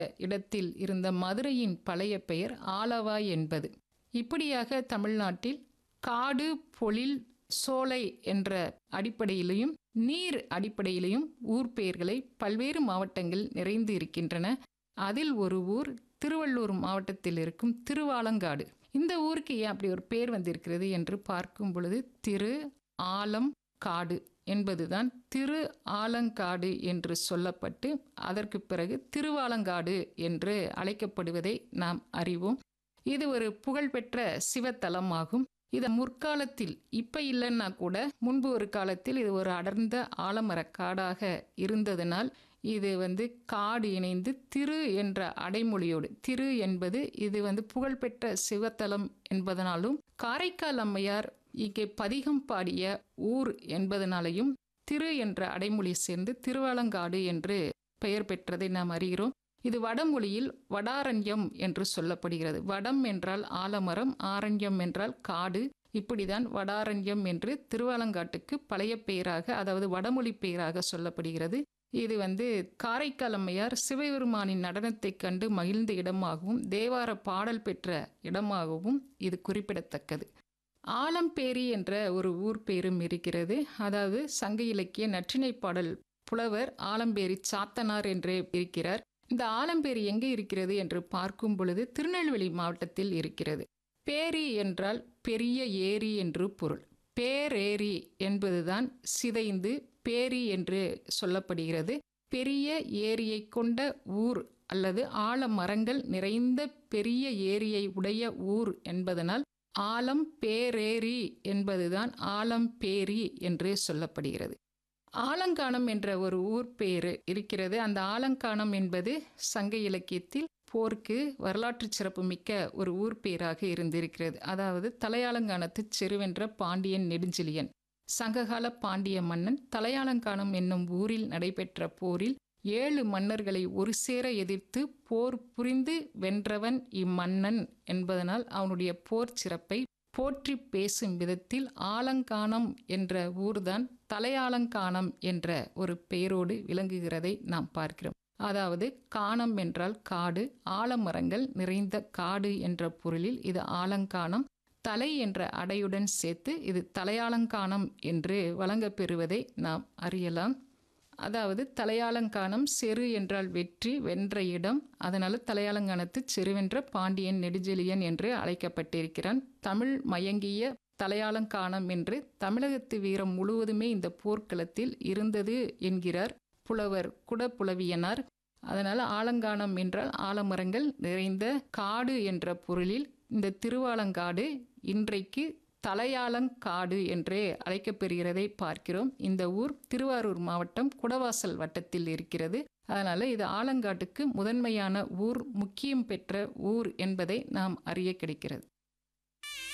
இடத்தில் இருந்த மதுரையின் பழைய பெயர் ஆலவாய் என்பது இப்படியாக தமிழ்நாட்டில் காடு பொழில் சோலை என்ற அடிப்படையிலையும் நீர் அடிப்படையிலையும் ஊர் பெயர்களை பல்வேறு மாவட்டங்கள் நிறைந்து இருக்கின்றன அதில் ஒரு ஊர் திருவள்ளூர் மாவட்டத்தில் இருக்கும் திருவாலங்காடு இந்த ஊருக்கு ஏன் அப்படி ஒரு பேர் வந்திருக்கிறது என்று பார்க்கும் பொழுது திரு ஆலம் காடு என்பதுதான் திரு ஆலங்காடு என்று சொல்லப்பட்டு அதற்கு பிறகு திருவாலங்காடு என்று அழைக்கப்படுவதை நாம் அறிவோம் இது ஒரு புகழ்பெற்ற சிவத்தலமாகும் இது முற்காலத்தில் இப்போ இல்லைன்னா கூட முன்பு ஒரு காலத்தில் இது ஒரு அடர்ந்த ஆலமரக் காடாக இருந்ததனால் இது வந்து காடு இணைந்து திரு என்ற அடைமொழியோடு திரு என்பது இது வந்து புகழ்பெற்ற சிவத்தலம் என்பதனாலும் காரைக்கால் அம்மையார் இங்கே பதிகம் பாடிய ஊர் என்பதனாலையும் திரு என்ற அடைமொழி சேர்ந்து திருவாலங்காடு என்று பெயர் பெற்றதை நாம் அறிகிறோம் இது வடமொழியில் வடாரண்யம் என்று சொல்லப்படுகிறது வடம் என்றால் ஆலமரம் ஆரண்யம் என்றால் காடு இப்படிதான் வடாரண்யம் என்று திருவாலங்காட்டுக்கு பழைய பெயராக அதாவது வடமொழி பெயராக சொல்லப்படுகிறது இது வந்து காரைக்கால் அம்மையார் சிவபெருமானின் நடனத்தைக் கண்டு மகிழ்ந்த இடமாகவும் தேவார பாடல் பெற்ற இடமாகவும் இது குறிப்பிடத்தக்கது ஆலம்பேரி என்ற ஒரு ஊர் பேரும் இருக்கிறது அதாவது சங்க இலக்கிய நற்றிணை பாடல் புலவர் ஆலம்பேரி சாத்தனார் என்றே இருக்கிறார் இந்த ஆலம்பேரி எங்கே இருக்கிறது என்று பார்க்கும் பொழுது திருநெல்வேலி மாவட்டத்தில் இருக்கிறது பேரி என்றால் பெரிய ஏரி என்று பொருள் பேரேரி என்பதுதான் சிதைந்து பேரி என்று சொல்லப்படுகிறது பெரிய ஏரியை கொண்ட ஊர் அல்லது ஆலமரங்கள் நிறைந்த பெரிய ஏரியை உடைய ஊர் என்பதனால் ஆலம் பேரேரி என்பதுதான் ஆலம்பேரி என்று சொல்லப்படுகிறது ஆலங்கானம் என்ற ஒரு ஊர் பேரு இருக்கிறது அந்த ஆலங்கானம் என்பது சங்க இலக்கியத்தில் போருக்கு வரலாற்று சிறப்புமிக்க ஒரு ஊர் பேராக இருந்திருக்கிறது அதாவது தலையாலங்கானத்து செருவென்ற பாண்டியன் நெடுஞ்செழியன் சங்ககால பாண்டிய மன்னன் தலையாலங்கானம் என்னும் ஊரில் நடைபெற்ற போரில் ஏழு மன்னர்களை ஒரு சேர எதிர்த்து போர் புரிந்து வென்றவன் இம்மன்னன் என்பதனால் அவனுடைய போர் சிறப்பை போற்றி பேசும் விதத்தில் ஆலங்கானம் என்ற ஊர்தான் தலையாலங்கானம் என்ற ஒரு பெயரோடு விளங்குகிறதை நாம் பார்க்கிறோம் அதாவது காணம் என்றால் காடு ஆலமரங்கள் நிறைந்த காடு என்ற பொருளில் இது ஆலங்கானம் தலை என்ற அடையுடன் சேர்த்து இது தலையாலங்கானம் என்று வழங்கப்பெறுவதை நாம் அறியலாம் அதாவது தலையாலங்கானம் செரு என்றால் வெற்றி வென்ற இடம் அதனால தலையாலங்கானத்து செருவென்ற பாண்டியன் நெடுஞ்செழியன் என்று அழைக்கப்பட்டிருக்கிறான் தமிழ் மயங்கிய தலையாலங்கானம் என்று தமிழகத்து வீரம் முழுவதுமே இந்த போர்க்களத்தில் இருந்தது என்கிறார் புலவர் குடப்புலவியனார் அதனால் ஆலங்கானம் என்றால் ஆலமரங்கள் நிறைந்த காடு என்ற பொருளில் இந்த திருவாலங்காடு இன்றைக்கு தலையாலங்காடு என்றே அழைக்கப்பெறுகிறதை பார்க்கிறோம் இந்த ஊர் திருவாரூர் மாவட்டம் குடவாசல் வட்டத்தில் இருக்கிறது அதனால் இது ஆலங்காட்டுக்கு முதன்மையான ஊர் முக்கியம் பெற்ற ஊர் என்பதை நாம் அறிய கிடைக்கிறது